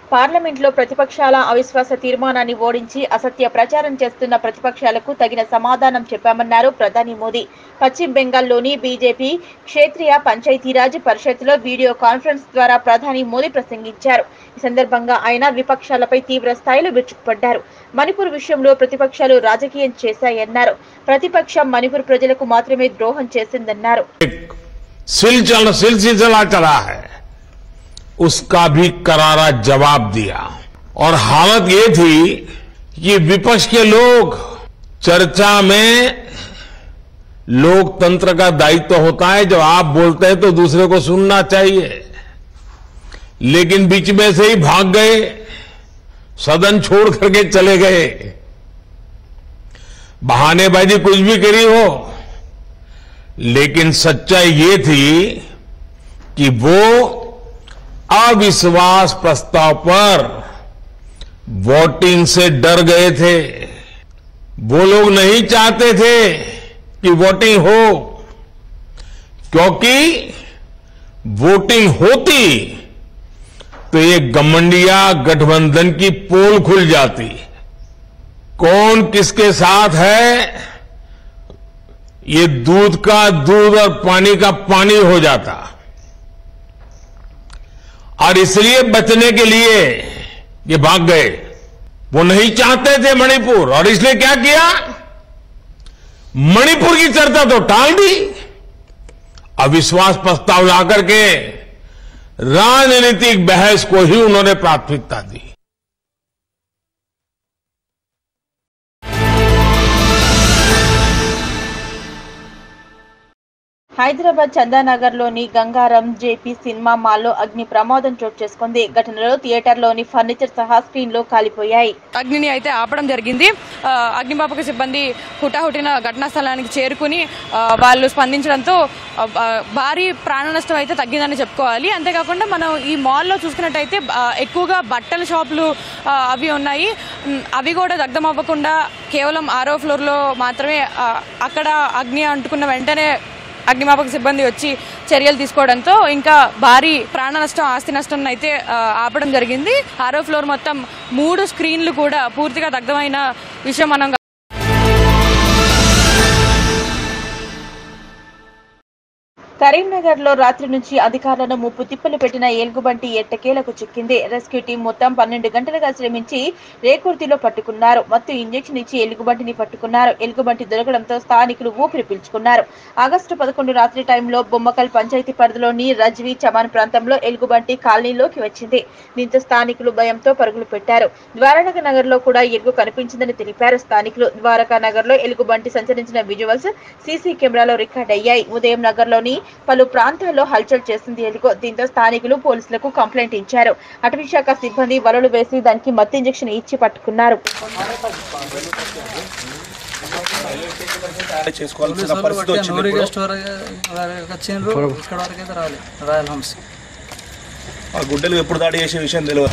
పార్లమెంట్లో ప్రతిపక్షాల అవిశ్వాస తీర్మానాన్ని ఓడించి అసత్య ప్రచారం చేస్తున్న ప్రతిపక్షాలకు తగిన సమాధానం చెప్పామన్నారు ప్రధాని మోదీ పశ్చిమ బెంగాల్లోని బీజేపీ క్షేత్రీయ పంచాయతీరాజ్ పరిషత్లో వీడియో కాన్ఫరెన్స్ ద్వారా ప్రధాని మోదీ ప్రసంగించారు ఈ సందర్భంగా ఆయన విపక్షాలపై తీవ్ర స్థాయిలో విరుచుకుపడ్డారు మణిపూర్ విషయంలో ప్రతిపక్షాలు రాజకీయం చేశాయన్నారు ప్రతిపక్షం మణిపూర్ ప్రజలకు మాత్రమే ద్రోహం చేసిందన్నారు सिल चल सिलसिला चला है उसका भी करारा जवाब दिया और हालत ये थी कि विपक्ष के लोग चर्चा में लोकतंत्र का दायित्व होता है जब आप बोलते हैं तो दूसरे को सुनना चाहिए लेकिन बीच में से ही भाग गए सदन छोड़ करके चले गए बहानेबाजी कुछ भी करी हो लेकिन सच्चाई ये थी कि वो अविश्वास प्रस्ताव पर वोटिंग से डर गए थे वो लोग नहीं चाहते थे कि वोटिंग हो क्योंकि वोटिंग होती तो ये गमंडिया गठबंधन की पोल खुल जाती कौन किसके साथ है ये दूध का दूध और पानी का पानी हो जाता और इसलिए बचने के लिए ये भाग गए वो नहीं चाहते थे मणिपुर और इसलिए क्या किया मणिपुर की चर्चा तो टाल दी अविश्वास प्रस्ताव लाकर के राजनीतिक बहस को ही उन्होंने प्राथमिकता दी హైదరాబాద్ చందానగర్ లోని గంగారం జేపీ సినిమా మాల్లో అగ్ని ప్రమాదం చోటు చేసుకుంది ఘటనలో థియేటర్లోని ఫర్నిచర్ సహా స్క్రీన్లు కాలిపోయాయి అగ్నిని అయితే ఆపడం జరిగింది ఆ, అగ్నిమాపక సిబ్బంది హుటాహుటిన ఘటనా స్థలానికి చేరుకుని ఆ, వాళ్ళు స్పందించడంతో ఆ, ఆ, భారీ ప్రాణ నష్టం అయితే తగ్గిందని చెప్పుకోవాలి అంతేకాకుండా మనం ఈ మాల్లో చూసుకున్నట్టయితే ఆ, ఎక్కువగా బట్టల షాపులు ఆ, అవి ఉన్నాయి ఉమ్, అవి కూడా దగ్ధం అవ్వకుండా కేవలం ఆరో ఫ్లోర్లో మాత్రమే ఆ, అక్కడ అగ్ని అంటుకున్న వెంటనే అగ్నిమాపక సిబ్బంది వచ్చి చర్యలు తీసుకోవడంతో ఇంకా భారీ ప్రాణ నష్టం ఆస్తి నష్టం అయితే ఆ, ఆపడం జరిగింది ఆరో ఫ్లోర్ మొత్తం మూడు స్క్రీన్లు కూడా పూర్తిగా దగ్ధమైన విషయం మనం కరీంనగర్ లో రాత్రి నుంచి అధికారులను ముప్పు తిప్పలు పెట్టిన ఏలుగుబంటి ఎట్టకేలకు చిక్కింది రెస్క్యూ టీం మొత్తం పన్నెండు గంటలుగా శ్రమించి రేకుర్తిలో పట్టుకున్నారు మత్తు ఇంజెక్షన్ ఇచ్చి ఎలుగుబంటిని పట్టుకున్నారు ఎలుగుబంటి దొరకడంతో స్థానికులు ఊపిరి పీల్చుకున్నారు ఆగస్టు పదకొండు రాత్రి టైంలో బొమ్మకల్ పంచాయతీ పరిధిలోని రజ్వి చమాన్ ప్రాంతంలో ఎలుగుబంటి కాలనీలోకి వచ్చింది దీంతో స్థానికులు భయంతో పరుగులు పెట్టారు ద్వారకా నగర్ లో కూడా ఎలుగు కనిపించిందని తెలిపారు స్థానికులు ద్వారకా నగర్ లో ఎలుగుబంటి సంచరించిన విజువల్స్ సీసీ కెమెరాలో రికార్డ్ అయ్యాయి ఉదయం నగర్ లోని పలు ప్రాంతాల్లో హల్చల్ చేసింది ఎలుగు దీంతో స్థానికులు పోలీసులకు కంప్లైంట్ ఇచ్చారు అటవీ శాఖ సిబ్బంది వలలు వేసి దానికి మత్తు ఇంజెక్షన్ ఇచ్చి పట్టుకున్నారు చేసుకోవాల్సిన పరిస్థితి వచ్చింది నూరి ఇప్పుడు. గెస్ట్ వరకు వచ్చిండ్రు ఇక్కడ వరకు అయితే రాలేదు రాయల్ హోమ్స్ ఆ గుడ్డలు ఎప్పుడు దాడి చేసే విషయం తెలియదు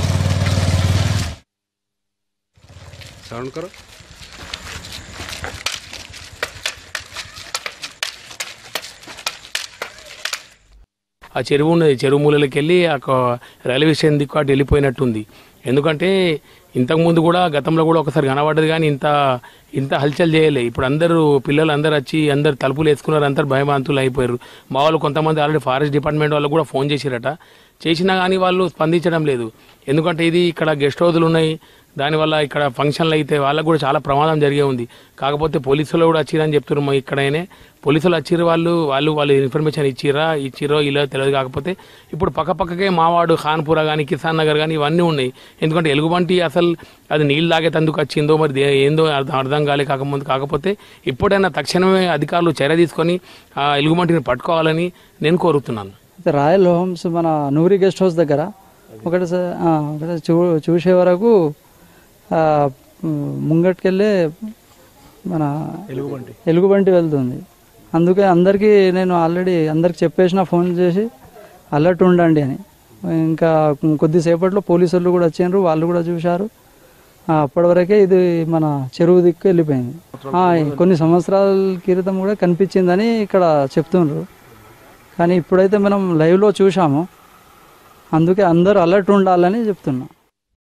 ఆ చెరువు ఉన్నది చెరువు మూలలోకి వెళ్ళి ఆ క- రైల్వే స్టేషన్ దిక్కు అటు వెళ్ళిపోయినట్టుంది ఎందుకంటే ఇంతకుముందు కూడా గతంలో కూడా ఒకసారి కనబడ్డది కానీ ఇంత ఇంత హల్చల్ చేయలే ఇప్పుడు అందరూ పిల్లలు అందరు వచ్చి అందరు తలుపులు వేసుకున్నారు అందరు భయభ్రాంతులు అయిపోయారు మా వాళ్ళు కొంతమంది ఆల్రెడీ ఫారెస్ట్ డిపార్ట్మెంట్ వాళ్ళు కూడా ఫోన్ చేసిరట చేసినా కానీ వాళ్ళు స్పందించడం లేదు ఎందుకంటే ఇది ఇక్కడ గెస్ట్ హౌస్లు ఉన్నాయి దానివల్ల ఇక్కడ ఫంక్షన్లు అయితే వాళ్ళకు కూడా చాలా ప్రమాదం జరిగే ఉంది కాకపోతే పోలీసులు కూడా వచ్చిరని చెప్తున్నారు మా ఇక్కడైనే పోలీసులు వచ్చిర్రు వాళ్ళు వాళ్ళు వాళ్ళు ఇన్ఫర్మేషన్ ఇచ్చిరా ఇచ్చిరో ఇలా తెలియదు కాకపోతే ఇప్పుడు పక్క పక్కకే మావాడు ఖాన్పురా కానీ కిసాన్ నగర్ కానీ ఇవన్నీ ఉన్నాయి ఎందుకంటే ఎలుగుబంటి అసలు అది నీళ్ళు తాగేటందుకు వచ్చిందో మరి దే- ఏందో అర్థం అర్థం కాలే కాకముందు కాకపోతే ఇప్పుడైనా తక్షణమే అధికారులు చర్య తీసుకొని ఆ ఎలుగుబంటిని పట్టుకోవాలని నేను కోరుతున్నాను అయితే రాయల్ హోమ్స్ మన నూరి గెస్ట్ హౌస్ దగ్గర ఒకటి స- ఆ, ఒకటి చూ చూసే వరకు ఆ, మ్, ముంగట్కెళ్ళే మన ఎలుగుబంటి ఎలుగుబంటి వెళ్తుంది అందుకే అందరికీ నేను ఆల్రెడీ అందరికి చెప్పేసిన ఫోన్ చేసి అలర్ట్ ఉండండి అని ఇంకా కొద్దిసేపట్లో పోలీసులు కూడా వచ్చిండ్రు వాళ్ళు కూడా చూశారు ఆ, అప్పటి వరకే ఇది మన చెరువు దిక్కు వెళ్ళిపోయింది ఆ, కొన్ని సంవత్సరాల క్రితం కూడా కనిపించిందని ఇక్కడ చెప్తుండ్రు కానీ ఇప్పుడైతే మనం లైవ్లో చూసాము అందుకే అందరూ అలర్ట్ ఉండాలని చెప్తున్నా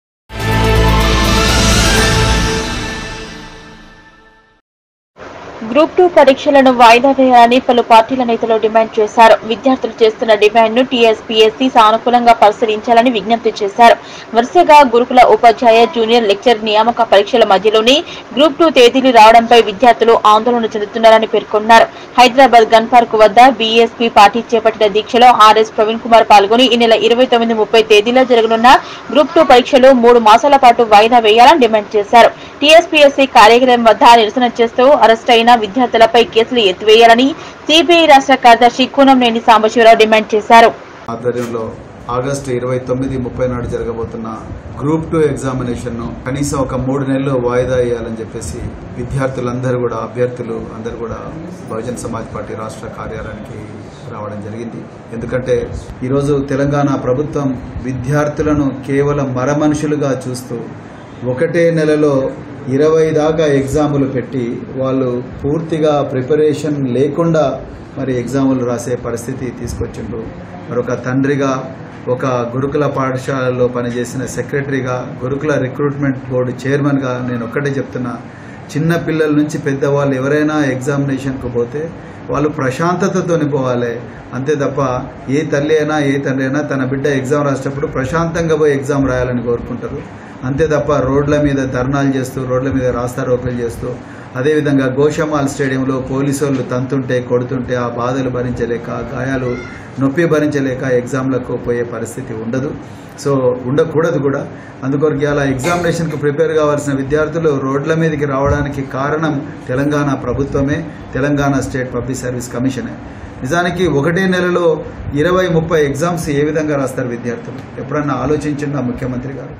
గ్రూప్ టూ పరీక్షలను వాయిదా వేయాలని పలు పార్టీల నేతలు డిమాండ్ చేశారు విద్యార్థులు చేస్తున్న డిమాండ్ ను టీఎస్పీఎస్సీ సానుకూలంగా పరిశీలించాలని విజ్ఞప్తి చేశారు వరుసగా గురుకుల ఉపాధ్యాయ జూనియర్ లెక్చర్ నియామక పరీక్షల మధ్యలోనే గ్రూప్ టూ తేదీలు రావడంపై విద్యార్థులు ఆందోళన చెందుతున్నారని పేర్కొన్నారు హైదరాబాద్ గన్ పార్క్ వద్ద బీఎస్పీ పార్టీ చేపట్టిన దీక్షలో ఆర్ఎస్ ప్రవీణ్ కుమార్ పాల్గొని ఈ నెల ఇరవై తొమ్మిది ముప్పై తేదీలో జరగనున్న గ్రూప్ టూ పరీక్షలు మూడు మాసాల పాటు వాయిదా వేయాలని డిమాండ్ చేశారు టీఎస్పీఎస్సీ కార్యాలయం వద్ద నిరసన చేస్తూ అరెస్ట్ అయిన విద్యార్థులపై కేసులు ఎత్తివేయాలని సిబిఐ రాష్ట్ర కార్యదర్శి కూనంనేని సాంబశివరావు డిమాండ్ చేశారు ఆధ్వర్యంలో ఆగస్టు ఇరవై తొమ్మిది ముప్పై నాడు జరగబోతున్న గ్రూప్ టూ ఎగ్జామినేషన్ ను కనీసం ఒక మూడు నెలలు వాయిదా వేయాలని చెప్పేసి విద్యార్థులందరూ కూడా అభ్యర్థులు అందరూ కూడా బహుజన్ సమాజ్ పార్టీ రాష్ట్ర కార్యాలయానికి రావడం జరిగింది ఎందుకంటే ఈరోజు తెలంగాణ ప్రభుత్వం విద్యార్థులను కేవలం మరమనుషులుగా చూస్తూ ఒకటే నెలలో ఇరవై దాకా ఎగ్జాములు పెట్టి వాళ్ళు పూర్తిగా ప్రిపరేషన్ లేకుండా మరి ఎగ్జాములు రాసే పరిస్థితి తీసుకొచ్చిండ్రు మరొక తండ్రిగా ఒక గురుకుల పాఠశాలలో పనిచేసిన సెక్రటరీగా గురుకుల రిక్రూట్మెంట్ బోర్డు చైర్మన్గా నేను ఒక్కటే చెప్తున్నా చిన్న పిల్లల నుంచి పెద్దవాళ్ళు ఎవరైనా ఎగ్జామినేషన్కు పోతే వాళ్ళు ప్రశాంతతతోని పోవాలి అంతే తప్ప ఏ తల్లి అయినా ఏ తండ్రి అయినా తన బిడ్డ ఎగ్జామ్ రాసేటప్పుడు ప్రశాంతంగా పోయి ఎగ్జామ్ రాయాలని కోరుకుంటారు అంతే తప్ప రోడ్ల మీద ధర్నాలు చేస్తూ రోడ్ల మీద రాస్తారోకలు చేస్తూ అదేవిధంగా గోషమాల్ స్టేడియంలో పోలీసు వాళ్ళు తంతుంటే కొడుతుంటే ఆ బాధలు భరించలేక ఆ గాయాలు నొప్పి భరించలేక ఎగ్జామ్లకు పోయే పరిస్థితి ఉండదు సో ఉండకూడదు కూడా అందుకొరకు అలా ఎగ్జామినేషన్కు ప్రిపేర్ కావాల్సిన విద్యార్థులు రోడ్ల మీదకి రావడానికి కారణం తెలంగాణ ప్రభుత్వమే తెలంగాణ స్టేట్ పబ్లిక్ సర్వీస్ కమిషనే నిజానికి ఒకటే నెలలో ఇరవై ముప్పై ఎగ్జామ్స్ ఏ విధంగా రాస్తారు విద్యార్థులు ఎప్పుడన్నా ఆలోచించిందా ముఖ్యమంత్రి గారు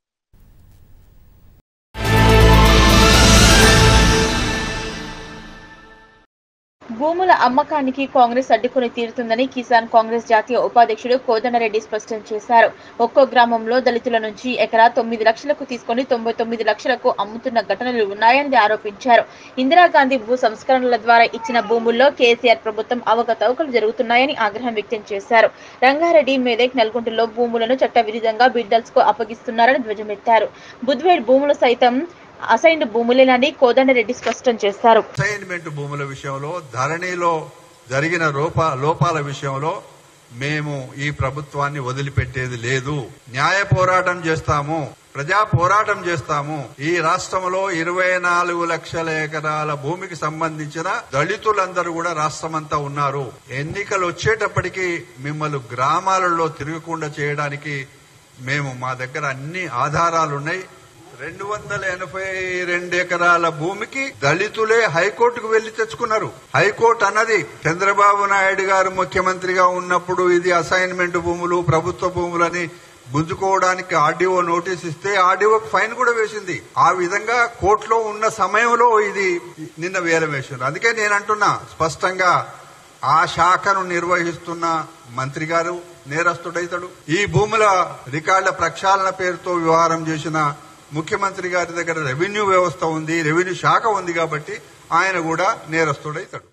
భూముల అమ్మకానికి కాంగ్రెస్ అడ్డుకుని తీరుతుందని కిసాన్ కాంగ్రెస్ జాతీయ ఉపాధ్యక్షుడు కోదండరెడ్డి స్పష్టం చేశారు ఒక్కో గ్రామంలో దళితుల నుంచి ఎకరా తొమ్మిది లక్షలకు తీసుకొని తొంభై తొమ్మిది లక్షలకు అమ్ముతున్న ఘటనలు ఉన్నాయని ఆరోపించారు ఇందిరాగాంధీ భూ సంస్కరణల ద్వారా ఇచ్చిన భూముల్లో కేసీఆర్ ప్రభుత్వం అవకతవకలు జరుగుతున్నాయని ఆగ్రహం వ్యక్తం చేశారు రంగారెడ్డి మెదక్ నల్గొండలో భూములను చట్టవిరుద్ధంగా బిడ్డల్స్ కు అప్పగిస్తున్నారని ధ్వజమెత్తారు బుద్వేడ్ భూములు సైతం అసైన్డ్ భూములేనని కోదండరెడ్డి స్పష్టం చేశారు అసైన్మెంట్ భూముల విషయంలో ధరణిలో జరిగిన లోప లోపాల విషయంలో మేము ఈ ప్రభుత్వాన్ని వదిలిపెట్టేది లేదు న్యాయ పోరాటం చేస్తాము ప్రజా పోరాటం చేస్తాము ఈ రాష్ట్రంలో ఇరవై నాలుగు లక్షల ఎకరాల భూమికి సంబంధించిన దళితులందరూ కూడా రాష్ట్రమంతా ఉన్నారు ఎన్నికలు వచ్చేటప్పటికి మిమ్మల్ని గ్రామాలలో తిరగకుండా చేయడానికి మేము మా దగ్గర అన్ని ఆధారాలున్నాయి రెండు వందల ఎనభై రెండు ఎకరాల భూమికి దళితులే హైకోర్టుకు వెళ్లి తెచ్చుకున్నారు హైకోర్టు అన్నది చంద్రబాబు నాయుడు గారు ముఖ్యమంత్రిగా ఉన్నప్పుడు ఇది అసైన్మెంట్ భూములు ప్రభుత్వ భూములని గుంజుకోవడానికి ఆర్డీఓ నోటీస్ ఇస్తే ఆర్డీఓకి ఫైన్ కూడా వేసింది ఆ విధంగా కోర్టులో ఉన్న సమయంలో ఇది నిన్న వేలం వేసింది అందుకే నేను అంటున్నా స్పష్టంగా ఆ శాఖను నిర్వహిస్తున్న మంత్రి గారు నేరస్తుడైతాడు ఈ భూముల రికార్డుల ప్రక్షాళన పేరుతో వ్యవహారం చేసిన ముఖ్యమంత్రి గారి దగ్గర రెవెన్యూ వ్యవస్థ ఉంది రెవెన్యూ శాఖ ఉంది కాబట్టి ఆయన కూడా నేరస్తుడైతాడు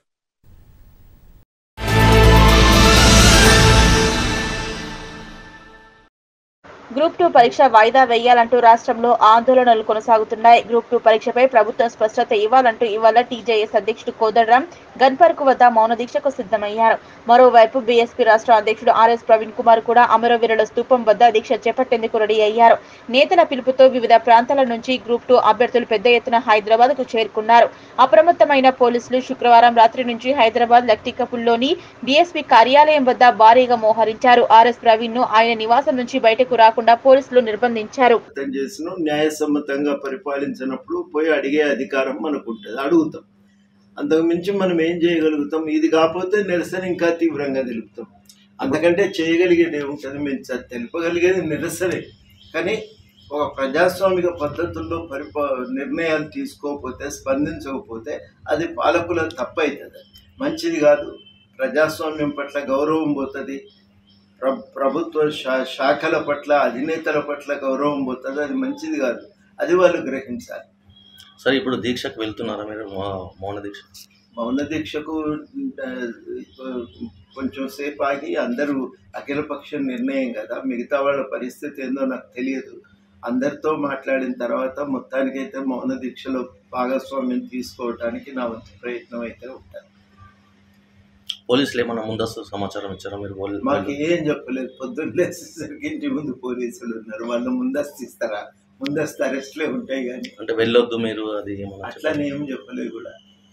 గ్రూప్ టూ పరీక్ష వాయిదా వేయాలంటూ రాష్ట్రంలో ఆందోళనలు కొనసాగుతున్నాయి గ్రూప్ టూ పరీక్షపై ప్రభుత్వం స్పష్టత ఇవ్వాలంటూ ఇవాళ టీజేఎస్ అధ్యక్షుడు కోదండరాం గన్పార్క్ వద్ద మౌన దీక్షకు సిద్ధమయ్యారు మరోవైపు బీఎస్పీ రాష్ట్ర అధ్యక్షుడు ఆర్ఎస్ ప్రవీణ్ కుమార్ కూడా అమరవీరుల స్తూపం వద్ద దీక్ష చేపట్టేందుకు రెడీ అయ్యారు నేతల పిలుపుతో వివిధ ప్రాంతాల నుంచి గ్రూప్ టూ అభ్యర్థులు పెద్ద ఎత్తున హైదరాబాద్ కు చేరుకున్నారు అప్రమత్తమైన పోలీసులు శుక్రవారం రాత్రి నుంచి హైదరాబాద్ లక్టికపుల్లోని బీఎస్పీ కార్యాలయం వద్ద భారీగా మోహరించారు ఆర్ఎస్ ప్రవీణ్ ను ఆయన నివాసం నుంచి బయటకు రాకుండా పోలీసులు నిర్బంధించారు అర్థం చేసిన న్యాయసమ్మతంగా పరిపాలించినప్పుడు పోయి అడిగే అధికారం మనకు ఉంటుంది అడుగుతాం అంతకు మించి మనం ఏం చేయగలుగుతాం ఇది కాకపోతే నిరసన ఇంకా తీవ్రంగా తెలుపుతాం అంతకంటే చేయగలిగేది ఏముంటుంది మేము చ- తెలుపగలిగేది నిరసనే కానీ ఒక ప్రజాస్వామిక పద్ధతుల్లో పరిపా నిర్ణయాలు తీసుకోకపోతే స్పందించకపోతే అది పాలకుల తప్పు అవుతుంది మంచిది కాదు ప్రజాస్వామ్యం పట్ల గౌరవం పోతుంది ప్ర ప్రభుత్వ శా శాఖల పట్ల అధినేతల పట్ల గౌరవం పోతుంది అది మంచిది కాదు అది వాళ్ళు గ్రహించాలి సరే ఇప్పుడు దీక్షకు వెళ్తున్నారా మీరు మౌ- మౌన దీక్ష మౌన దీక్షకు ఆ, కొంచెం సేపు ఆగి అందరూ అఖిలపక్ష నిర్ణయం కదా మిగతా వాళ్ళ పరిస్థితి ఏందో నాకు తెలియదు అందరితో మాట్లాడిన తర్వాత మొత్తానికైతే మౌన దీక్షలో భాగస్వామ్యం తీసుకోవడానికి నా వంతు ప్రయత్నం అయితే ఉంటాను పోలీసులు ఏమన్నా ముందస్తు సమాచారం ఇచ్చారా మీరు పోలీ- మాకు ఏం చెప్పలేదు పొద్దున్న లేచేసరికి ఇంటి ముందు పోలీసులు ఉన్నారు వాళ్ళు ముందస్తు ఇస్తారా ముందస్తు అరెస్ట్లే ఉంటాయి కానీ అంటే వెళ్ళొద్దు మీరు అది ఏమన్నా అట్లనే ఏం చెప్పలేదు కూడా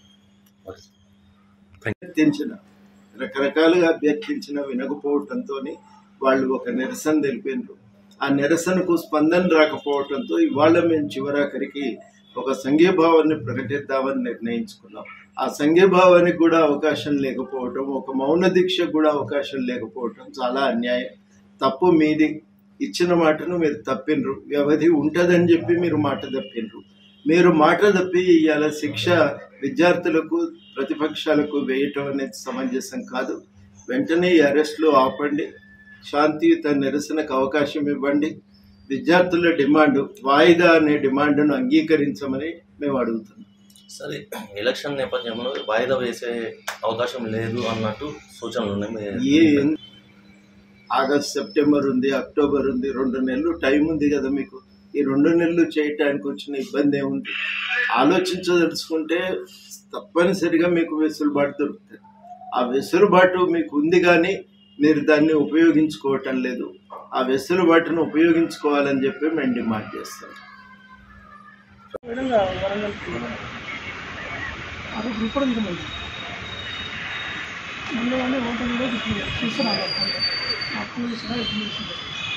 అభ్యర్థించిన రకరకాలుగా అభ్యర్థించిన వినకపోవటంతో వాళ్ళు ఒక నిరసన తెలిపినారు ఆ నిరసనకు స్పందన రాకపోవటంతో ఇవాళ మేము చివరాఖరికి ఒక సంఘీభావాన్ని ప్రకటిద్దామని నిర్ణయించుకున్నాం ఆ సంఘీభావానికి కూడా అవకాశం లేకపోవటం ఒక మౌన దీక్షకు కూడా అవకాశం లేకపోవటం చాలా అన్యాయం తప్పు మీది ఇచ్చిన మాటను మీరు తప్పినరు వ్యవధి ఉంటుందని చెప్పి మీరు మాట తప్పినరు మీరు మాట తప్పి ఇవాళ శిక్ష విద్యార్థులకు ప్రతిపక్షాలకు వేయటం అనేది సమంజసం కాదు వెంటనే ఈ అరెస్టులు ఆపండి శాంతియుత నిరసనకు అవకాశం ఇవ్వండి విద్యార్థుల డిమాండ్ వాయిదా అనే డిమాండ్ను అంగీకరించమని మేము అడుగుతున్నాం సరే ఎలక్షన్ నేపథ్యంలో వాయిదా వేసే అవకాశం లేదు అన్నట్టు సూచనలు ఉన్నాయి మీ- ఏ ఆగస్ట్ సెప్టెంబర్ ఉంది అక్టోబర్ ఉంది రెండు నెలలు టైం ఉంది కదా మీకు ఈ రెండు నెలలు చేయటానికి వచ్చిన ఇబ్బంది ఏముంది ఆలోచించదలుచుకుంటే తప్పనిసరిగా మీకు వెసులుబాటు దొరుకుతుంది ఆ వెసులుబాటు మీకు ఉంది కానీ మీరు దాన్ని ఉపయోగించుకోవటం లేదు ఆ వెసులుబాటును ఉపయోగించుకోవాలని చెప్పి మేము డిమాండ్ చేస్తాం అది ఇప్పుడు ఇంకా మంచి ముందుగానే ఓటర్లో చూస్తున్నాను అప్పుడు చూసినా ఇప్పుడు చూసినా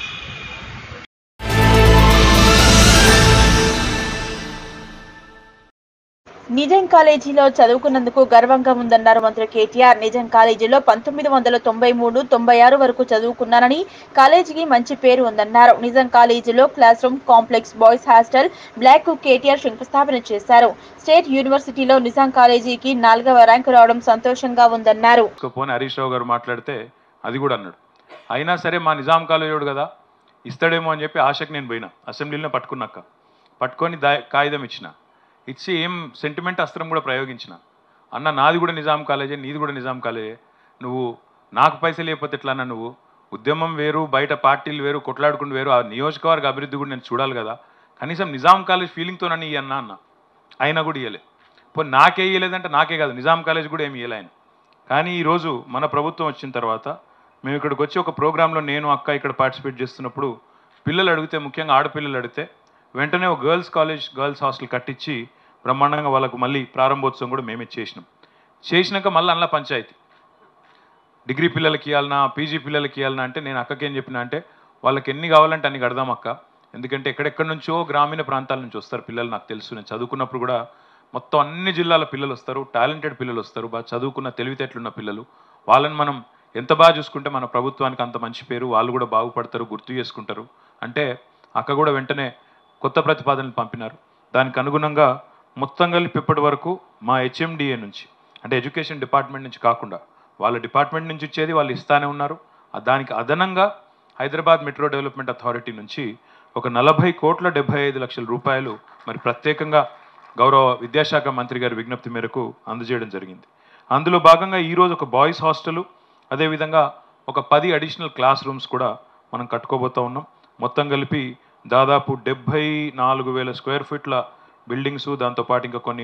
నిజాం కాలేజీలో చదువుకున్నందుకు గర్వంగా ఉందన్నారు మంత్రి కేటీఆర్ నిజాం కాలేజీలో పంతొమ్మిది వందల తొంభై మూడు తొంభై ఆరు వరకు చదువుకున్నానని కాలేజీకి మంచి పేరు ఉందన్నారు నిజాం కాలేజీలో class room complex boys hostel block కు కేటీఆర్ శంకుస్థాపన చేశారు స్టేట్ యూనివర్సిటీలో నిజాం కాలేజీకి నాలుగవ ర్యాంకు రావడం సంతోషంగా ఉందన్నారు పోనీ హరీష్ రావు గారు మాట్లాడితే అది కూడా అన్నాడు అయినా సరే మా నిజాం కాలేజోడు కదా ఇస్తాడేమో అని చెప్పి ఆశకు నేను పోయినా అసెంబ్లీలో పట్టుకున్నాక పట్టుకొని దా కాగితం ఇచ్చిన ఇచ్చి ఏం సెంటిమెంట్ అస్త్రం కూడా ప్రయోగించిన అన్న నాది కూడా నిజాం కాలేజే నీది కూడా నిజాం కాలేజే నువ్వు నాకు పైసలు లేకపోతే ఎట్లా అన్న నువ్వు ఉద్యమం వేరు బయట పార్టీలు వేరు కొట్లాడుకుంటూ వేరు ఆ నియోజకవర్గ అభివృద్ధి కూడా నేను చూడాలి కదా కనీసం నిజాం కాలేజ్ ఫీలింగ్తో నన్ను ఇయ్యన్నా అన్న అయినా కూడా ఇయ్యలే పోనీ నాకే ఇయ్యలేదంటే నాకే కాదు నిజాం కాలేజ్ కూడా ఏమి ఇయ్యలే ఆయన కానీ ఈరోజు మన ప్రభుత్వం వచ్చిన తర్వాత మేము ఇక్కడికి వచ్చి ఒక ప్రోగ్రాంలో నేను అక్క ఇక్కడ పార్టిసిపేట్ చేస్తున్నప్పుడు పిల్లలు అడిగితే ముఖ్యంగా ఆడపిల్లలు అడిగితే వెంటనే ఒక గర్ల్స్ కాలేజ్ గర్ల్స్ హాస్టల్ కట్టించి బ్రహ్మాండంగా వాళ్ళకు మళ్ళీ ప్రారంభోత్సవం కూడా మేమే చేసినాం చేసినాక మళ్ళీ అందులో పంచాయతీ డిగ్రీ పిల్లలకి ఇవ్వాలన్నా పీజీ పిల్లలకి ఇవ్వాలన్నా అంటే నేను అక్కకేం చెప్పిన అంటే వాళ్ళకి ఎన్ని కావాలంటే అన్ని కడదాం అక్క ఎందుకంటే ఎక్కడెక్కడి నుంచో గ్రామీణ ప్రాంతాల నుంచి వస్తారు పిల్లలు నాకు తెలుసు నేను చదువుకున్నప్పుడు కూడా మొత్తం అన్ని జిల్లాల పిల్లలు వస్తారు టాలెంటెడ్ పిల్లలు వస్తారు బాగా చదువుకున్న తెలివితేటలున్న పిల్లలు వాళ్ళని మనం ఎంత బాగా చూసుకుంటే మన ప్రభుత్వానికి అంత మంచి పేరు వాళ్ళు కూడా బాగుపడతారు గుర్తు చేసుకుంటారు అంటే అక్క కూడా వెంటనే కొత్త ప్రతిపాదనలు పంపినారు దానికి అనుగుణంగా మొత్తం కలిపి ఇప్పటి వరకు మా హెచ్ఎండిఏ నుంచి అంటే ఎడ్యుకేషన్ డిపార్ట్మెంట్ నుంచి కాకుండా వాళ్ళ డిపార్ట్మెంట్ నుంచి ఇచ్చేది వాళ్ళు ఇస్తానే ఉన్నారు ఆ దానికి అదనంగా హైదరాబాద్ మెట్రో డెవలప్మెంట్ అథారిటీ నుంచి ఒక నలభై కోట్ల డెబ్బై ఐదు లక్షల రూపాయలు మరి ప్రత్యేకంగా గౌరవ విద్యాశాఖ మంత్రి గారి విజ్ఞప్తి మేరకు అందజేయడం జరిగింది అందులో భాగంగా ఈరోజు ఒక బాయ్స్ హాస్టల్ అదేవిధంగా ఒక పది అడిషనల్ క్లాస్ రూమ్స్ కూడా మనం కట్టుకోబోతా ఉన్నాం మొత్తం కలిపి దాదాపు డెబ్భై నాలుగు వేల స్క్వేర్ ఫీట్ల బిల్డింగ్స్ దాంతోపాటు ఇంకా కొన్ని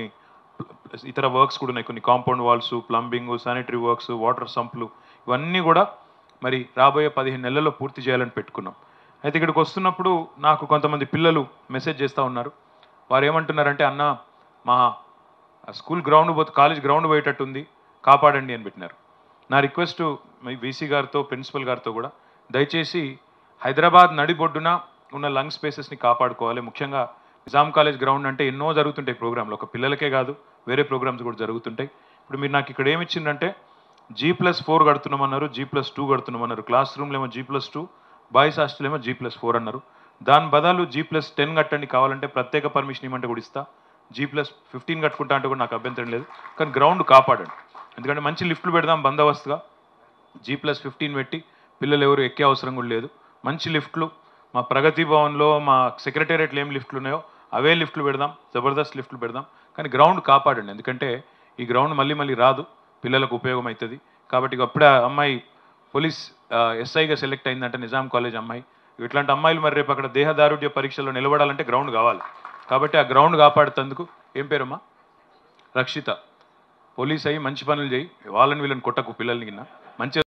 ఇతర వర్క్స్ కూడా ఉన్నాయి కొన్ని compound walls plumbing sanitary works water సంప్లు ఇవన్నీ కూడా మరి రాబోయే పదిహేను నెలల్లో పూర్తి చేయాలని పెట్టుకున్నాం అయితే ఇక్కడికి వస్తున్నప్పుడు నాకు కొంతమంది పిల్లలు మెసేజ్ చేస్తూ ఉన్నారు వారు ఏమంటున్నారంటే అన్న మా స్కూల్ గ్రౌండ్ పోతే కాలేజ్ గ్రౌండ్ పోయేటట్టుంది కాపాడండి అని పెట్టినారు నా రిక్వెస్ట్ మీ వీసీ గారితో ప్రిన్సిపల్ గారితో కూడా దయచేసి హైదరాబాద్ నడిబొడ్డున ఉన్న లంగ్ స్పేసెస్ని కాపాడుకోవాలి ముఖ్యంగా నిజాం కాలేజ్ గ్రౌండ్ అంటే ఎన్నో జరుగుతుంటాయి ప్రోగ్రాంలు ఒక పిల్లలకే కాదు వేరే ప్రోగ్రామ్స్ కూడా జరుగుతుంటాయి ఇప్పుడు మీరు నాకు ఇక్కడ ఏమి ఇచ్చిందంటే జీ ప్లస్ ఫోర్ కడుతున్నామన్నారు జీ ప్లస్ టూ కడుతున్నామన్నారు క్లాస్ రూమ్లో ఏమో G plus two boys hostel ఏమో జీ ప్లస్ ఫోర్ అన్నారు దాని బదులు జీ ప్లస్ టెన్ కట్టండి కావాలంటే ప్రత్యేక పర్మిషన్ ఇవ్వమంటే కూడా ఇస్తా జీ ప్లస్ ఫిఫ్టీన్ కట్టుకుంటా అంటే కూడా నాకు అభ్యంతరం లేదు కానీ గ్రౌండ్ కాపాడండి ఎందుకంటే మంచి లిఫ్ట్లు పెడదాం బందోబస్తుగా జీ ప్లస్ ఫిఫ్టీన్ పెట్టి పిల్లలు ఎవరు ఎక్కే అవసరం కూడా లేదు మంచి లిఫ్ట్లు మా ప్రగతి భవన్లో మా సెక్రటేరియట్లో ఏం లిఫ్ట్లు ఉన్నాయో అవే లిఫ్ట్లు పెడదాం జబర్దస్త్ లిఫ్ట్లు పెడదాం కానీ గ్రౌండ్ కాపాడండి ఎందుకంటే ఈ గ్రౌండ్ మళ్ళీ మళ్ళీ రాదు పిల్లలకు ఉపయోగం అవుతుంది కాబట్టి ఇక అప్పుడే ఆ అమ్మాయి పోలీస్ ఎస్ఐగా సెలెక్ట్ అయిందంటే నిజాం కాలేజ్ అమ్మాయి ఇట్లాంటి అమ్మాయిలు మరి రేపు అక్కడ దేహదారుఢ్య పరీక్షల్లో నిలబడాలంటే గ్రౌండ్ కావాలి కాబట్టి ఆ గ్రౌండ్ కాపాడుతందుకు ఏం పేరమ్మా రక్షిత పోలీస్ అయ్యి మంచి పనులు చేయి వాళ్ళని వీళ్ళని కొట్టకు పిల్లల్ని కింద మంచి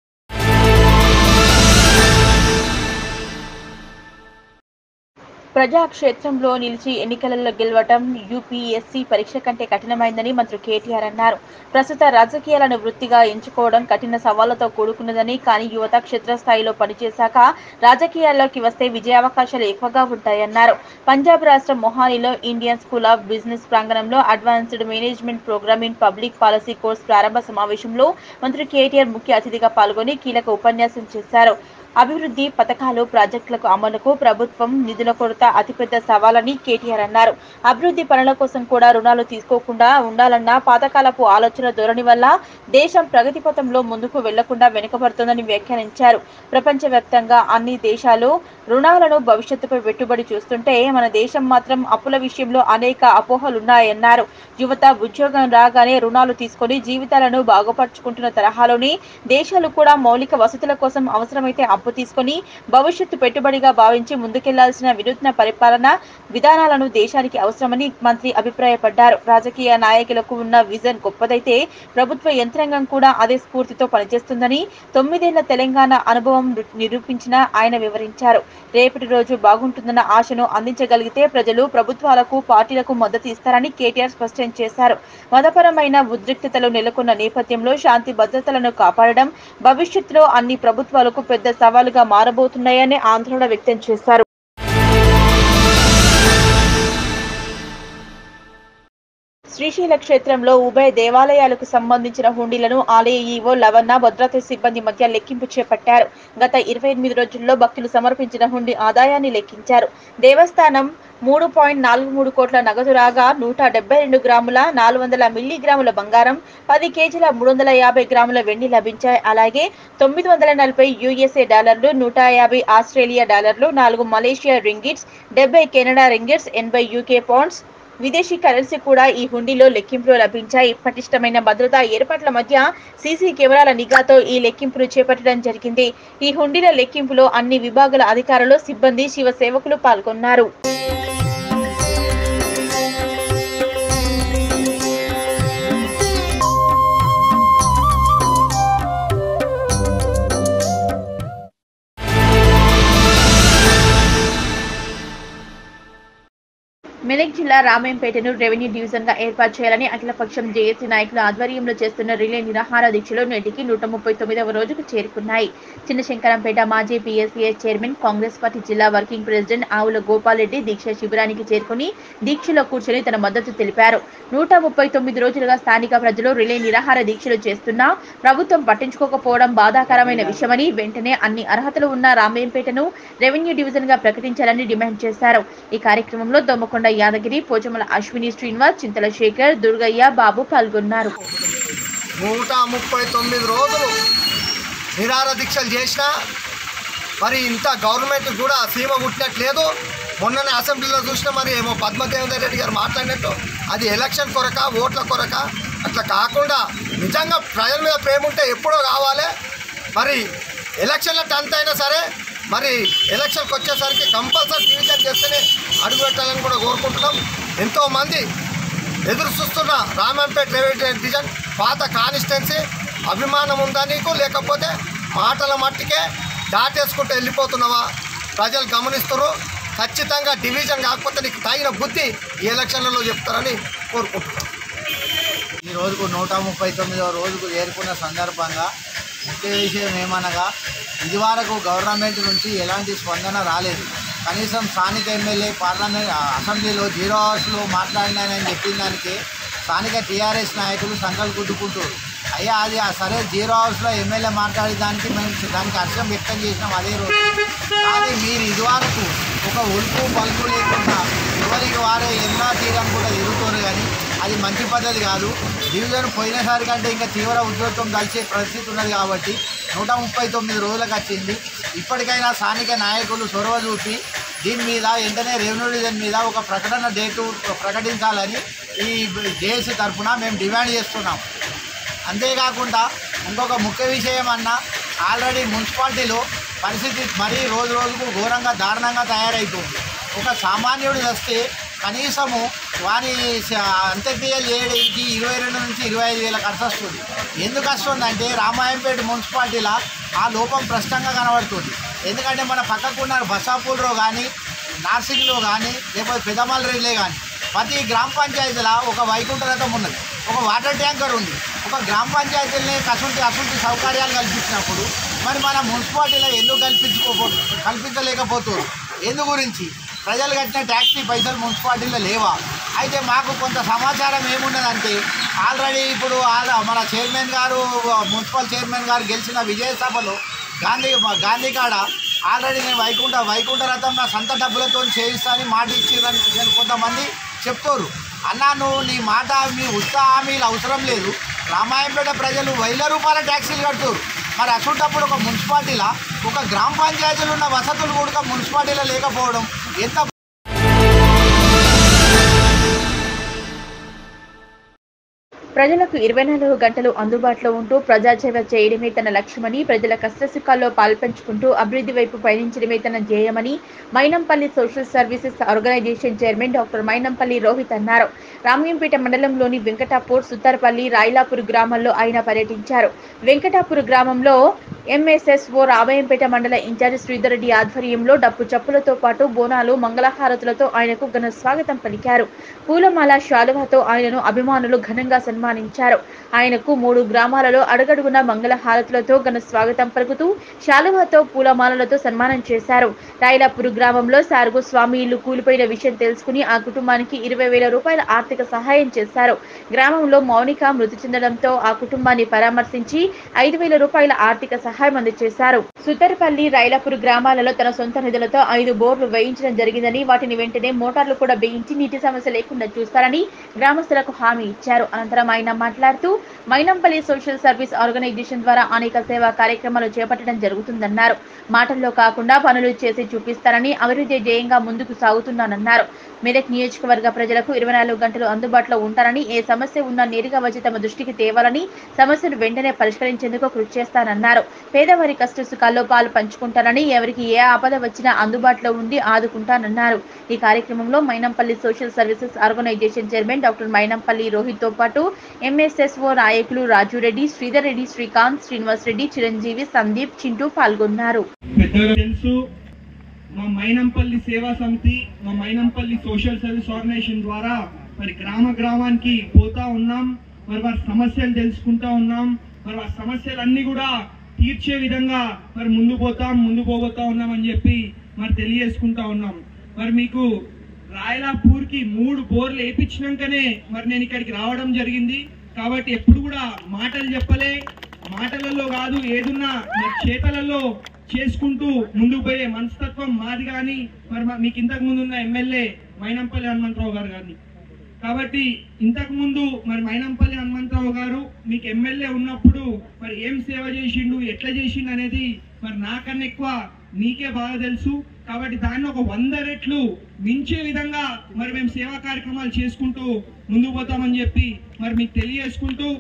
ప్రజాక్షేత్రంలో నిలిచి ఎన్నికలలో గెలవటం యూపీఎస్సీ పరీక్ష కంటే కఠినమైందని మంత్రి కేటీఆర్ అన్నారు ప్రస్తుత రాజకీయాలను వృత్తిగా ఎంచుకోవడం కఠిన సవాళ్లతో కూడుకున్నదని కానీ యువత క్షేత్రస్థాయిలో పనిచేశాక రాజకీయాల్లోకి వస్తే విజయావకాశాలు ఎక్కువగా ఉంటాయన్నారు పంజాబ్ రాష్ట్రం మొహాలీలో ఇండియన్ స్కూల్ ఆఫ్ బిజినెస్ ప్రాంగణంలో advanced management programme in public policy course ప్రారంభ సమావేశంలో మంత్రి కేటీఆర్ ముఖ్య అతిథిగా పాల్గొని కీలక ఉపన్యాసం చేశారు అభివృద్ధి పథకాలు ప్రాజెక్టులకు అమలుకు ప్రభుత్వం నిధుల కొరత అతిపెద్ద సవాలని కేటీఆర్ అన్నారు అభివృద్ధి పనుల కోసం కూడా రుణాలు తీసుకోకుండా ఉండాలన్న పాతకాలపు ఆలోచన ధోరణి వల్ల దేశం ప్రగతి పథంలో ముందుకు వెళ్లకుండా వెనుకబడుతోందని వ్యాఖ్యానించారు ప్రపంచవ్యాప్తంగా అన్ని దేశాలు రుణాలను భవిష్యత్తుపై పెట్టుబడి చూస్తుంటే మన దేశం మాత్రం అప్పుల విషయంలో అనేక అపోహలున్నాయన్నారు యువత ఉద్యోగం రాగానే రుణాలు తీసుకొని జీవితాలను బాగుపరుచుకుంటున్న తరహాలోని దేశాలు కూడా మౌలిక వసతుల కోసం అవసరమైతే అప్పు తీసుకొని భవిష్యత్తు పెట్టుబడిగా భావించి ముందుకెళ్లాల్సిన వినూత్న పరిపాలన విధానాలను దేశానికి అవసరమని మంత్రి అభిప్రాయపడ్డారు రాజకీయ నాయకులకు ఉన్న విజన్ గొప్పదైతే ప్రభుత్వ యంత్రాంగం కూడా అదే స్ఫూర్తితో పనిచేస్తుందని తొమ్మిదేళ్ల తెలంగాణ అనుభవం రు- నిరూపించిన ఆయన వివరించారు రేపటి రోజు బాగుంటుందన్న ఆశను అందించగలిగితే ప్రజలు ప్రభుత్వాలకు పార్టీలకు మద్దతు ఇస్తారని కేటీఆర్ స్పష్టం చేశారు మతపరమైన ఉద్రిక్తతలు నెలకొన్న నేపథ్యంలో శాంతి భద్రతలను కాపాడడం భవిష్యత్తులో అన్ని ప్రభుత్వాలకు పెద్ద సవాలుగా మారబోతున్నాయని ఆందోళన వ్యక్తం చేశారు శ్రీశైల క్షేత్రంలో ఉభయ దేవాలయాలకు సంబంధించిన హుండీలను ఆలయ ఈవో లవన్న భద్రతా సిబ్బంది మధ్య లెక్కింపు చేపట్టారు గత ఇరవై ఎనిమిది రోజుల్లో భక్తులు సమర్పించిన హుండీ ఆదాయాన్ని లెక్కించారు దేవస్థానం మూడు పాయింట్ నాలుగు మూడు కోట్ల నగదు రాగా నూట డెబ్బై రెండు గ్రాముల నాలుగు వందల మిల్లీగ్రాముల బంగారం పది కేజీల మూడు వందల యాభై గ్రాముల వెండి లభించాయి అలాగే తొమ్మిది వందల నలభై యుఎస్ఏ డాలర్లు నూట యాభై ఆస్ట్రేలియా డాలర్లు నాలుగు మలేషియా రింగిట్స్ డెబ్బై కెనడా రింగిట్స్ ఎనభై యూకే పౌండ్స్ విదేశీ కరెన్సీ కూడా ఈ హుండీలో లెక్కింపులో లభించాయి పటిష్టమైన భద్రతా ఏర్పాట్ల మధ్య సీసీ కెమెరాల నిఘాతో ఈ లెక్కింపును చేపట్టడం జరిగింది ఈ హుండీల లెక్కింపులో అన్ని విభాగాల అధికారులు సిబ్బంది శివ సేవకులు పాల్గొన్నారు మెదక్ జిల్లా రామాయంపేటను రెవెన్యూ డివిజన్ గా ఏర్పాటు చేయాలని అఖిలపక్షం జేఏసీ నాయకుల ఆధ్వర్యంలో చేస్తున్న రిలే నిరాహార దీక్షలు నేటికి నూట ముప్పై తొమ్మిదవ రోజుకు చేరుకున్నాయి చిన్నశంకరంపేట మాజీ పీఎస్సీఎస్ చైర్మన్ కాంగ్రెస్ పార్టీ జిల్లా వర్కింగ్ ప్రెసిడెంట్ ఆవుల గోపాల్ రెడ్డి దీక్ష శిబిరానికి చేరుకుని దీక్షలో కూర్చొని తన మద్దతు తెలిపారు నూట ముప్పై తొమ్మిది రోజులుగా స్థానిక ప్రజలు రిలే నిరాహార దీక్షలు చేస్తున్నా ప్రభుత్వం పట్టించుకోకపోవడం బాధాకరమైన విషయమని వెంటనే అన్ని అర్హతలు ఉన్న రామాయంపేటను రెవెన్యూ డివిజన్ గా ప్రకటించాలని డిమాండ్ చేశారు ఈ కార్యక్రమంలో దొమ్మకొండ యాదగిరి పోచమల అశ్విని శ్రీనివాస్ చింతల శేఖర్ దుర్గయ్య బాబు పాల్గొన్నారు నూట ముప్పై తొమ్మిది రోజులు నిరార దీక్షలు చేసిన మరి ఇంత గవర్నమెంట్ కూడా సీమ కుట్టినట్లేదు మొన్ననే అసెంబ్లీలో చూసిన మరి ఏమో పద్మదేవేందర్ రెడ్డి గారు మాట్లాడినట్టు అది ఎలక్షన్ కొరక ఓట్ల కొరక అట్లా కాకుండా నిజంగా ప్రజల మీద ప్రేమ ఉంటే ఎప్పుడో కావాలి మరి ఎలక్షన్ల టెన్త్ అయినా సరే మరి ఎలక్షన్కి వచ్చేసరికి కంపల్సరీ డివిజన్ చేస్తేనే అడుగు పెట్టాలని కూడా కోరుకుంటున్నాం ఎంతోమంది ఎదురు చూస్తున్న రామంపేట రెవెన్యూ డివిజన్ పాత కాన్స్టిట్యున్సీ అభిమానం ఉందా నీకు లేకపోతే మాటల మట్టికే దాటేసుకుంటూ వెళ్ళిపోతున్నావా ప్రజలు గమనిస్తారు ఖచ్చితంగా డివిజన్ కాకపోతే నీకు తగిన బుద్ధి ఈ ఎలక్షన్లలో చెప్తారని కోరుకుంటున్నాను ఈ రోజుకు నూట ముప్పై తొమ్మిదవ రోజుకు చేరుకున్న సందర్భంగా ముఖ్య విషయం ఏమనగా ఇదివరకు గవర్నమెంట్ నుంచి ఎలాంటి స్పందన రాలేదు కనీసం స్థానిక ఎమ్మెల్యే పార్లమెంట్ అసెంబ్లీలో జీరో అవర్స్లో మాట్లాడినానని చెప్పిన దానికి స్థానిక టీఆర్ఎస్ నాయకులు సంకల్ గుద్దుకుంటారు అయ్యా అది ఆ సరే జీరో అవర్స్లో ఎమ్మెల్యే మాట్లాడే దానికి మేము దానికి హర్షం వ్యక్తం చేసినాం అదే రోజు కానీ మీరు ఇదివరకు ఒక ఉల్పు పలుపు లేకుండా ఎవరికి వారే ఎన్నో తీరం కూడా ఎదుగుతారు కానీ అది మంచి పద్ధతి కాదు డివిజన్ పోయినసారి కంటే ఇంకా తీవ్ర ఉద్యోగం కలిసే పరిస్థితి ఉన్నది కాబట్టి నూట ముప్పై తొమ్మిది రోజులకు వచ్చింది ఇప్పటికైనా స్థానిక నాయకులు చొరవ చూపి దీని మీద వెంటనే రెవెన్యూ డివిజన్ మీద ఒక ప్రకటన డేటు ప్రకటించాలని ఈ జేఏసీ తరఫున మేము డిమాండ్ చేస్తున్నాం అంతేకాకుండా ఇంకొక ముఖ్య విషయం అన్నా ఆల్రెడీ మున్సిపాలిటీలో పరిస్థితి మరీ రోజు రోజుకు ఘోరంగా దారుణంగా తయారైతుంది ఒక సామాన్యుడు వస్తే కనీసము వాని స- అంత్యక్రియలు చేయడానికి ఇరవై రెండు నుంచి ఇరవై ఐదు వేల ఖర్చు వస్తుంది ఎందుకు వస్తుందంటే రామాయంపేట మున్సిపాలిటీలో ఆ లోపం స్పష్టంగా కనబడుతుంది ఎందుకంటే మన పక్కకున్న బసాపూర్లో కానీ నార్సింగ్లో కానీ లేకపోతే పెదమల్ రైలే కానీ ప్రతి గ్రామ పంచాయతీలో ఒక వైకుంఠ రథం ఉన్నది ఒక వాటర్ ట్యాంకర్ ఉంది ఒక గ్రామ పంచాయతీలని కసుంటి అసుంటి సౌకర్యాలు కల్పించినప్పుడు మరి మన మున్సిపాలిటీలో ఎందుకు కల్పించుకోపో కల్పించలేకపోతున్నారు ఎందు గురించి ప్రజలు కట్టిన ట్యాక్సీ పైసలు మున్సిపాలిటీలో లేవా అయితే మాకు కొంత సమాచారం ఏమున్నదంటే ఆల్రెడీ ఇప్పుడు ఆల- మన చైర్మన్ గారు మున్సిపల్ చైర్మన్ గారు గెలిచిన విజయ సభలో గాంధీ గాంధీ కాడ ఆల్రెడీ నేను వైకుంఠ వైకుంఠ రథం నా సొంత డబ్బులతో చేయిస్తానని మాట ఇచ్చిరని నేను కొంతమంది చెప్తారు అన్నా నువ్వు నీ మాట మీ ఉత్సాహ హామీలు అవసరం లేదు రామాయంపేట ప్రజలు వేల రూపాయల ట్యాక్సీలు కడుతున్నారు మరి అసూటప్పుడు ఒక మున్సిపాలిటీలో ఒక గ్రామ పంచాయతీలో ఉన్న వసతులు కూడా మున్సిపాలిటీలో లేకపోవడం ఎంత ప్రజలకు ఇరవై నాలుగు గంటలు అందుబాటులో ఉంటూ ప్రజాసేవ చేయడమే తన లక్ష్యమని ప్రజల కష్టసుఖాల్లో పాల్పంచుకుంటూ అభివృద్ధి వైపు పయనించడమే తన ధ్యేయమని Mynampally social services organisation chairman doctor Mynampally Rohit అన్నారు రామయంపేట మండలంలోని వెంకటాపూర్ సుత్తర్పల్లి రాయలాపూర్ గ్రామాల్లో ఆయన పర్యటించారు వెంకటాపూర్ గ్రామంలో ఎంఎస్ఎస్ఓ రామయంపేట మండల ఇన్ఛార్జ్ శ్రీధర్ రెడ్డి ఆధ్వర్యంలో డప్పు చప్పులతో పాటు బోనాలు మంగళహారతులతో ఆయనకు ఘన స్వాగతం పలికారు పూలమాల శాలువాతో ఆయనను అభిమానులు ఘనంగా సన్మానించారు ఆయనకు మూడు గ్రామాలలో అడుగడుగున మంగళ హారతులతో ఘన స్వాగతం పలుకుతూ శాలువాతో పూలమాలలతో సన్మానం చేశారు రాయలాపూర్ గ్రామంలో సారుగు స్వామి ఇల్లు కూలిపోయిన విషయం తెలుసుకుని ఆ కుటుంబానికి ఇరవై వేల రూపాయల ఆర్థిక సహాయం చేశారు గ్రామంలో మౌనిక మృతి చెందడంతో ఆ కుటుంబాన్ని పరామర్శించి ఐదు వేల రూపాయల ఆర్థిక సహాయం అందజేశారు సుతర్పల్లి రైలాపూర్ గ్రామాలలో తన సొంత నిధులతో ఐదు బోర్లు వేయించడం జరిగిందని వాటిని వెంటనే మోటార్లు కూడా వేయించి నీటి సమస్య లేకుండా చూస్తారని గ్రామస్తులకు హామీ ఇచ్చారు అనంతరం ఆయన మాట్లాడుతూ మైనంపల్లి సోషల్ సర్వీస్ ఆర్గనైజేషన్ ద్వారా అనేక సేవా కార్యక్రమాలు చేపట్టడం జరుగుతుందన్నారు మాటల్లో కాకుండా పనులు చేసి చూపిస్తారని అభివృద్ధి ధ్యేయంగా ముందుకు సాగుతున్నానన్నారు మెదక్ నియోజకవర్గ ప్రజలకు ఇరవై నాలుగు గంటలు అందుబాటులో ఉంటారని ఏ సమస్య ఉన్నా నేరుగా వచ్చి తమ దృష్టికి తేవాలని సమస్యను వెంటనే పరిష్కరించేందుకు కృషి చేస్తానన్నారు పేదవారి కష్ట సుఖాల్లో పాలు పంచుకుంటానని ఎవరికి ఏ ఆపద వచ్చినా అందుబాటులో ఉండి ఆదుకుంటానన్నారు ఈ కార్యక్రమంలో Mynampally social services organisation chairman doctor Mynampally Rohit తో పాటు ఎంఎస్ఎస్ఓ నాయకులు రాజురెడ్డి శ్రీధర్ రెడ్డి శ్రీకాంత్ శ్రీనివాస్ రెడ్డి చిరంజీవి సందీప్ చింటూ పాల్గొన్నారు పెద్దగా తెలుసు మా మైనంపల్లి సేవా సమితి మా మైనంపల్లి సోషల్ సర్వీస్ ఆర్గనైజేషన్ ద్వారా మరి గ్రామ గ్రామానికి పోతా ఉన్నాం మరి వారి సమస్యలు తెలుసుకుంటా ఉన్నాం మరి ఆ సమస్యలన్నీ కూడా తీర్చే విధంగా మరి ముందు పోతాం ముందు పోబోతా ఉన్నాం అని చెప్పి మరి తెలియజేసుకుంటా ఉన్నాం మరి మీకు రాయలాపూర్ కి మూడు బోర్లు వేయించినాకనే మరి నేను ఇక్కడికి రావడం జరిగింది కాబట్టి ఎప్పుడు కూడా మాటలు చెప్పలే మాటలలో కాదు ఏదున్నా మరి చేతలలో చేసుకుంటూ ముందుకు పోయే మనస్తత్వం మాది కానీ మరి మా- మీకు ఇంతకు ముందు ఉన్న ఎమ్మెల్యే మైనంపల్లి హనుమంతరావు గారు కానీ కాబట్టి ఇంతకు ముందు మరి మైనంపల్లి హనుమంతరావు గారు మీకు ఎమ్మెల్యే ఉన్నప్పుడు మరి ఏం సేవ చేసిండు ఎట్లా చేసిండు అనేది మరి నాకన్నా ఎక్కువ మీకే బాగా తెలుసు కాబట్టి దాన్ని ఒక వంద రెట్లు మించే విధంగా మరి మేము సేవా కార్యక్రమాలు చేసుకుంటూ ముందుకు పోతామని చెప్పి మరి మీకు తెలియజేసుకుంటూ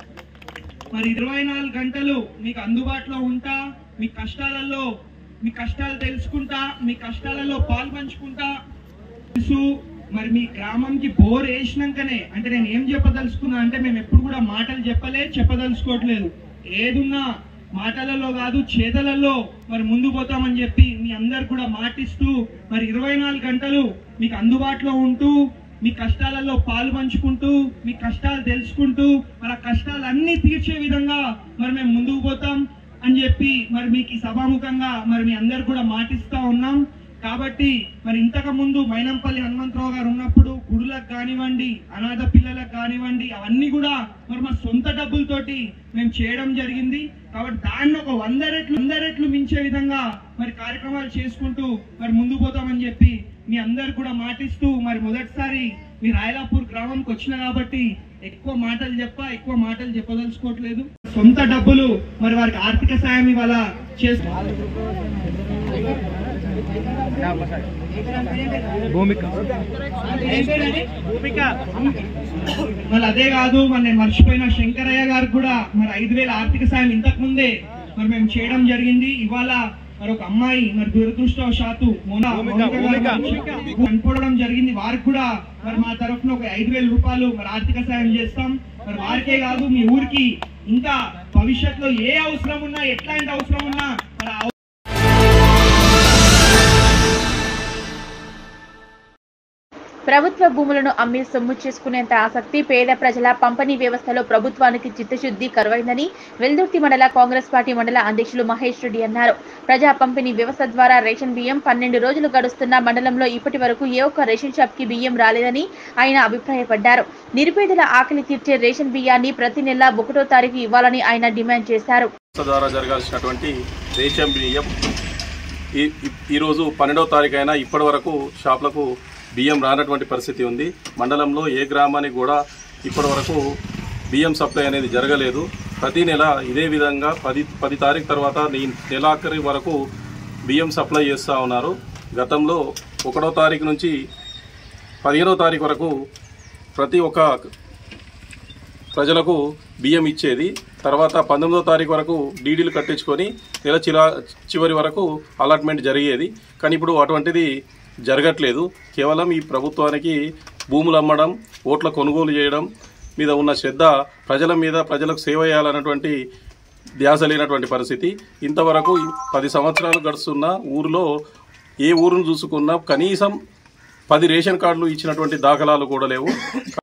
మరి ఇరవై నాలుగు గంటలు మీకు అందుబాటులో ఉంటా మీ కష్టాలలో మీ కష్టాలు తెలుసుకుంటా మీ కష్టాలలో పాలు పంచుకుంటా తెలుసు మరి మీ గ్రామంకి బోర్ వేసినాకనే అంటే నేను ఏం చెప్పదలుచుకున్నా అంటే మేము ఎప్పుడు కూడా మాటలు చెప్పలే చెప్పదలుచుకోవట్లేదు ఏదున్నా మాటలలో కాదు చేతలలో మరి ముందు పోతామని చెప్పి మీ అందరు కూడా మాటిస్తూ మరి ఇరవై నాలుగు గంటలు మీకు అందుబాటులో ఉంటూ మీ కష్టాలలో పాలు పంచుకుంటూ మీ కష్టాలు తెలుసుకుంటూ మరి ఆ కష్టాలన్నీ తీర్చే విధంగా మరి మేము ముందుకు పోతాం అని చెప్పి మరి మీకు ఈ సభాముఖంగా మరి మీ అందరు కూడా మాటిస్తా ఉన్నాం కాబట్టి మరి ఇంతకు ముందు మైనంపల్లి హనుమంతరావు గారు ఉన్నప్పుడు గుడులకు కానివ్వండి అనాథ పిల్లలకు కానివ్వండి అవన్నీ కూడా మరి మా సొంత డబ్బులతోటి మేము చేయడం జరిగింది కాబట్టి దాన్ని ఒక వంద రెట్లు వంద రెట్లు మించే విధంగా మరి కార్యక్రమాలు చేసుకుంటూ మరి ముందు పోతామని చెప్పి మీ అందరు కూడా మాటిస్తూ మరి మొదటిసారి మీ రాయలాపూర్ గ్రామంకి వచ్చిన కాబట్టి ఎక్కువ మాటలు చెప్ప ఎక్కువ మాటలు చెప్పదలుచుకోవట్లేదు సొంత డబ్బులు మరి వారికి ఆర్థిక సాయం ఇవాళ చేస్తూ భూమిక మరి అదే కాదు మరి నేను మర్చిపోయిన శంకరయ్య గారు కూడా మరి ఐదు వేల ఆర్థిక సాయం ఇంతకు ముందే మరి మేము చేయడం జరిగింది ఇవాళ మరి ఒక అమ్మాయి మరి దురదృష్టవశాత్తు మొన్న మౌనిక గారు చనిపోవడం జరిగింది వారికి కూడా మరి మా తరఫున ఒక ఐదు వేల రూపాయలు మరి ఆర్థిక సాయం చేస్తాం మరి వారికే కాదు మీ ఊరికి ఇంకా భవిష్యత్తులో ఏ అవసరం ఉన్నా ఎట్లాంటి అవసరం ఉన్నా మరి ఆ ప్రభుత్వ భూములను అమ్మి సొమ్ము చేసుకునేంత ఆసక్తి పేద ప్రజల పంపిణీ వ్యవస్థలో ప్రభుత్వానికి చిత్తశుద్ధి కరువైందని వెల్దుర్తి మండల కాంగ్రెస్ పార్టీ మండల అధ్యక్షులు మహేష్ రెడ్డి అన్నారు ప్రజా పంపిణీ వ్యవస్థ ద్వారా రేషన్ బియ్యం పన్నెండు రోజులు గడుస్తున్న మండలంలో ఇప్పటి వరకు ఏ ఒక్క రేషన్ షాప్ కి బియ్యం రాలేదని ఆయన అభిప్రాయపడ్డారు నిరుపేదల ఆకలి తీర్చే రేషన్ బియ్యాన్ని ప్రతి నెల ఒకటో తారీఖు ఇవ్వాలని ఆయన డిమాండ్ చేశారు సంస్థ ద్వారా జరగాల్సినటువంటి రేషన్ బియ్యం ఈ ఈ- ఈరోజు పన్నెండవ తారీఖు అయినా ఇప్పటి వరకు షాపులకు బియ్యం రానటువంటి పరిస్థితి ఉంది మండలంలో ఏ గ్రామానికి కూడా ఇప్పటి వరకు బియ్యం సప్లై అనేది జరగలేదు ప్రతి నెల ఇదే విధంగా పది పది తారీఖు తర్వాత ఈ నెలాఖరి వరకు బియ్యం సప్లై చేస్తూ ఉన్నారు గతంలో ఒకటో తారీఖు నుంచి పదిహేనో తారీఖు వరకు ప్రతి ఒక్క ప్రజలకు బియ్యం ఇచ్చేది తర్వాత పంతొమ్మిదో తారీఖు వరకు డీడీలు కట్టించుకొని నెల చిలా చివరి వరకు అలాట్మెంట్ జరిగేది కానీ ఇప్పుడు అటువంటిది జరగట్లేదు కేవలం ఈ ప్రభుత్వానికి భూములు అమ్మడం ఓట్ల కొనుగోలు చేయడం మీద ఉన్న శ్రద్ధ ప్రజల మీద ప్రజలకు సేవ చేయాలన్నటువంటి ధ్యాస లేనటువంటి పరిస్థితి ఇంతవరకు పది సంవత్సరాలు గడుస్తున్న ఊరిలో ఏ ఊరును చూసుకున్నా కనీసం పది రేషన్ కార్డులు ఇచ్చినటువంటి దాఖలాలు కూడా లేవు